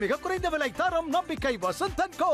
மிக குறைந்த விலை தரம் நம்பிக்கை வசந்தன் கோ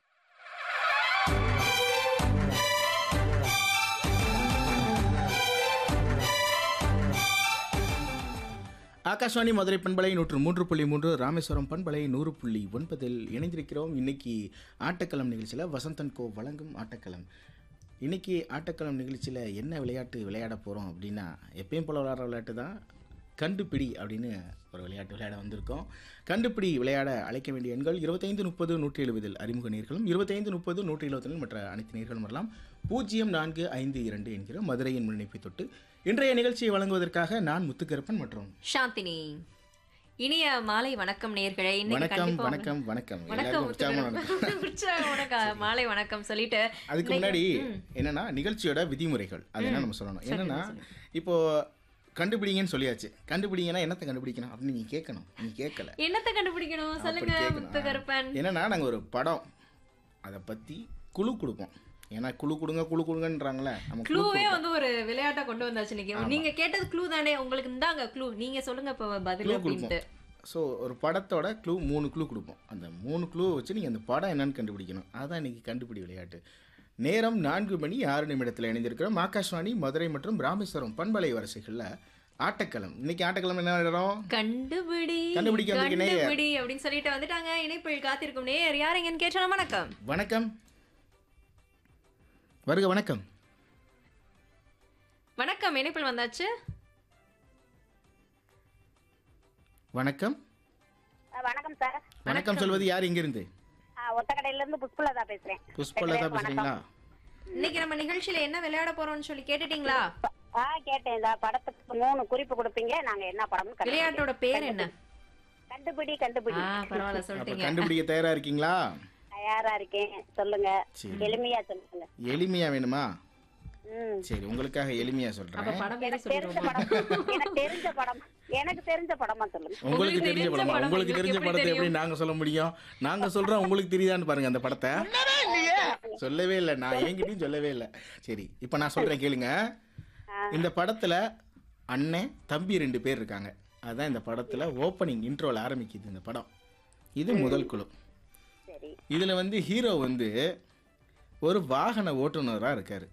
ஆகாஷ்வாணி மதுரை பண்பலை நூற்று மூன்று புள்ளி மூன்று ராமேஸ்வரம் பண்பலை நூறு புள்ளி ஒன்பதில் இணைந்திருக்கிறோம் இன்னைக்கு ஆட்டக்களம் நிகழ்ச்சியில் வசந்தன் கோ வழங்கும் ஆட்டக்களம் இன்னைக்கு ஆட்டக்களம் நிகழ்ச்சியில் என்ன விளையாட்டு விளையாட போகிறோம் அப்படின்னா எப்பயும் போல விளையாடுற விளையாட்டு தான் கண்டுபிடி அப்படின்னு ஒரு விளையாட்டு விளையாட வந்திருக்கோம் கண்டுபிடி விளையாட அழைக்க வேண்டிய எண்கள் இருபத்தைந்து முப்பது நூற்றி எழுபதில் அறிமுக நேர்களும் இருபத்தைந்து முப்பது நூற்றி எழுபதில் மற்ற அனைத்து நேர்களும் வரலாம் பூஜ்ஜியம் நான்கு ஐந்து இரண்டு என்கிற மதுரையின் முன்னிப்பை தொட்டு இன்றைய நிகழ்ச்சியை வழங்குவதற்காக நான் முத்துக்கருப்பன் மற்றும் சாந்தினி இனிய மாலை வணக்கம் நேர்களே இன்னைக்கு வணக்கம் கண்டிப்பா வணக்கம் வணக்கம் வணக்கம் எல்லாருக்கும் உற்சாகமான வணக்கம் முத்துக்கருப்பு. உற்சாகமான கா- மாலை வணக்கம் சொல்லிட்டு அதுக்கு முன்னாடி என்னன்னா நிகழ்ச்சியோட விதிமுறைகள் அது என்ன நம்ம சொல்லணும் என்னன்னா இப்போ கண்டுபிடிங்கன்னு சொல்லியாச்சு கண்டுபிடிங்கன்னா என்னத்தை கண்டுபிடிக்கணும் அப்படின்னு நீங்க கேட்கணும் நீங்க கேட்கல என்னத்தை கண்டுபிடிக்கணும் சொல்லுங்க கேட்கணும். முத்துக்கருப்பன் என்னன்னா நாங்க ஒரு படம் அதை பத்தி குழு கொடுப்போம் ஏன்னா குழு கொடுங்க குழு கொடுங்கன்றாங்களே நம்ம குழு க்ளூவே வந்து ஒரு விளையாட்டா கொண்டு வந்தாச்சு இன்னைக்கு நீங்க கேட்டது க்ளூ தானே உங்களுக்கு இந்தாங்க க்ளூ நீங்க சொல்லுங்க இப்ப பதில் க்ளூ அப்படின்ட்டு கொடுப்போம் ஸோ ஒரு படத்தோட க்ளூ மூணு க்ளூ கொடுப்போம் அந்த மூணு க்ளூவை வச்சு நீங்கள் அந்த படம் என்னன்னு கண்டுபிடிக்கணும் அதான் இன்னைக்கு கண்டுபிடி விளையாட்டு நேரம் நான்கு மணி ஆறு நிமிடத்தில் இணைந்திருக்கிறோம் ஆகாஷ்வாணி மதுரை மற்றும் ராமேஸ்வரம் பண்பலை வரிசைகளில் ஆட்டக்களம் இன்னைக்கு ஆட்டக்களம் என்ன இடம் கண்டுபிடி கண்டுபிடிக்க வந்திருக்க நேயர். கண்டுபிடி அப்படின்னு சொல்லிட்டு வந்துட்டாங்க இணைப்பில் காத்திருக்கும் நேயர் யாருங்கன்னு கேட்டா வணக்கம் வணக்கம் வருக வணக்கம் வணக்கம் இணைப்பில் வந்தாச்சு வணக்கம் ஆ, வணக்கம் சார் வணக்கம் சொல்வது யார் இங்கிருந்து ஆ, ஒத்தக்கடையில இருந்து புஷ்பலதா பேசுறேன் புஷ்பலதா பேசுறீங்களா இன்னைக்கு நம்ம நிகழ்ச்சியில என்ன விளையாட போறோம்னு சொல்லி கேட்டுட்டீங்களா ஆ கேட்டேன் இந்த படத்துக்கு மூணு குறிப்பு கொடுப்பீங்க நாங்க என்ன படம்னு கண்டுபிடி- விளையாட்டோட பேர் என்ன கண்டுபிடி கண்டுபிடி ஆ பரவாயில்ல அப்போ சொல்லிட்டீங்க கண்டுபிடிக்க தயாரா இருக்கீங்களா தயாரா இருக்கேன் சொல்லுங்க சரி. எளிமையா சொல்லுங்க எளிமையா வேணுமா ம் சரி உங்களுக்காக எளிமையா அப்ப சொல்றேன் படம் பேரே எனக்கு தெரிஞ்ச சொல்லிடுவோமா படம் எனக்கு தெரிஞ்ச படம் எனக்கு தெரிஞ்ச படமா சொல்லுங்க உங்களுக்கு உங்களுக்கு தெரிஞ்ச தெரிஞ்ச படமா படம் உங்களுக்கு உங்களுக்கு தெரிஞ்ச எப்படி படத்தை எப்படி தெரியும்? நாங்க சொல்ல முடியும் நாங்க சொல்றோம் உங்களுக்கு தெரியுதான்னு பாருங்க அந்த படத்தை சொல்லவே இல்லை நான் என்கிட்டயும் சொல்லவே இல்லை சரி இப்போ நான் சொல்றேன் கேளுங்க இந்த படத்துல அண்ணன் தம்பி ரெண்டு பேர் இருக்காங்க அதான் இந்த படத்துல ஓப்பனிங் இன்ட்ரோல ஆரம்பிக்குது இந்த படம் இது முதல் குழு சரி இதுல வந்து ஹீரோ வந்து ஒரு வாகன ஓட்டுநரா இருக்காரு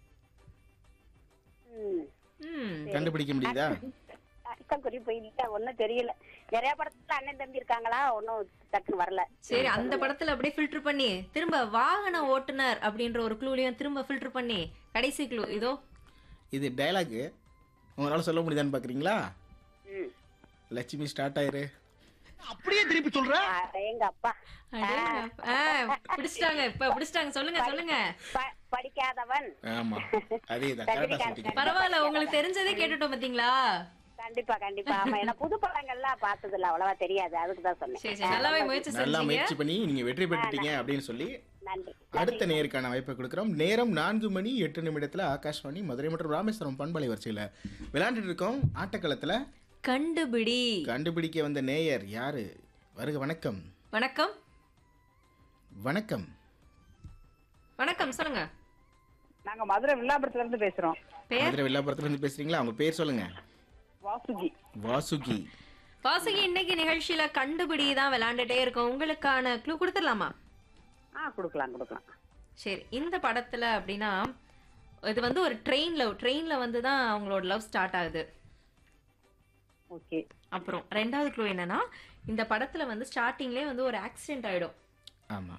ம் ம் கண்டுபிடிக்க முடியுதா அர்த்தம் குறிப்பு இல்ல ஒண்ணும் தெரியல நிறைய படத்துல அண்ணன் தம்பி இருக்காங்களா ஒன்னும் டக்குன்னு வரல சரி அந்த படத்துல அப்படியே ஃபில்டர் பண்ணி திரும்ப வாகன ஓட்டுநர் அப்படின்ற ஒரு க்ளூலையும் திரும்ப ஃபில்டர் பண்ணி கடைசி க்ளூ இதோ இது டயலாகு உங்களால சொல்ல முடியுதான்னு பாக்குறீங்களா ம் லட்சுமி ஸ்டார்ட் ஆயிரு அப்படியே திருப்பி சொல்ற அட, எங்க அப்பா அடேங்கப்பா. ஆ, பிடிச்சிட்டாங்க இப்ப பிடிச்சிட்டாங்க சொல்லுங்க சொல்லுங்க ப- படிக்காதவன் ஆமா அதேதான் கரெக்டா சொல்லிட்டீங்க பரவாயில்ல உங்களுக்கு தெரிஞ்சதே கேட்டுட்டோம் பாத்தீங்களா கண்டிப்பா கண்டிப்பா ஆமா ஏன்னா புது படங்கள்லாம் பார்த்தது இல்ல அவ்வளவா தெரியாது அதுக்கு தான் சரி சொன்னேன் சரி நல்லாவே முயற்சி நல்லா செஞ்சீங்க முயற்சி பண்ணி நீங்க வெற்றி பெற்றுட்டீங்க அப்படின்னு சொல்லி நன்றி அடுத்த நேருக்கான வாய்ப்பை கொடுக்குறோம் நேரம் நான்கு மணி எட்டு நிமிடத்துல ஆகாஷ்வாணி மதுரை மற்றும் ராமேஸ்வரம் பண்பலை வரிசையில விளையாண்டுட்டு இருக்கோம் ஆட்டக்களத்துல கண்டுபிடி கண்டுபிடிக்க வந்த நேயர் யாரு வருக வணக்கம் வணக்கம் வணக்கம் வணக்கம் சொல்லுங்க நாங்க மதுரை வில்லாபுரத்துல இருந்து பேசுறோம் பேர் மதுரை வில்லாபுரத்துல இருந்து பேசுறீங்களா அவங்க பேர் சொல்லுங்க வாசுகி வாசுகி வாசுகி இன்னைக்கு நிகழ்ச்சியில கண்டுபிடி தான் விளையாண்டுட்டே இருக்கோம் உங்களுக்கான க்ளூ கொடுத்துடலாமா ஆ கொடுக்கலாம் கொடுக்கலாம் சரி இந்த படத்துல அப்படின்னா இது வந்து ஒரு ட்ரெயின் லவ் ட்ரெயின்ல வந்து தான் அவங்களோட லவ் ஸ்டார்ட் ஆகுது ஓகே அப்புறம் ரெண்டாவது க்ளூ என்னன்னா இந்த படத்துல வந்து ஸ்டார்டிங்லேயே வந்து ஒரு ஆக்சிடென்ட் ஆயிடும் ஆமா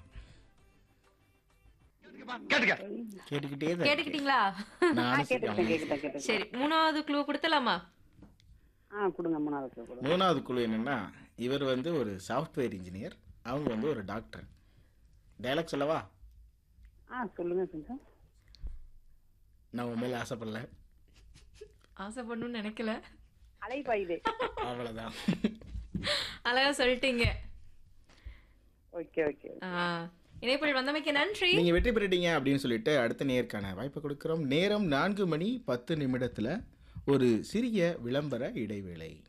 கேட்டுக்க கேட்டுக்கிட்டே தான் இருக்கேன். கேட்டுக்கிட்டீங்களா நானும் சரி, கேட்டுக்கிட்டேன் அவங்களும் கேட்டுக்கிட்டேன் கேட்டுக்கிட்டேன் சரி மூணாவது க்ளூ கொடுத்துலாமா ஆ கொடுங்க மூணாவது clue கொடுங்க மூணாவது குழு என்னன்னா இவர் வந்து ஒரு சாஃப்ட்வேர் இன்ஜினியர் அவங்க வந்து ஒரு டாக்டர் டைலாக் சொல்லவா ஆ சொல்லுங்க கொஞ்சம் நான் உன் மேல ஆசைப்படல ஆசைப்படணும்னு நினைக்கல அலைபாயுதே அவ்வளவுதான் அழகா சொல்லிட்டீங்க ஓகே ஓகே ஆ, இணைப்பில் வந்தமைக்கு நன்றி நீங்க வெற்றி பெற்றுட்டீங்க அப்படின்னு சொல்லிட்டு அடுத்த நேருக்கான வாய்ப்பை கொடுக்கிறோம் நேரம் நான்கு மணி பத்து நிமிடத்துல ஒரு சிறிய விளம்பர இடைவேளை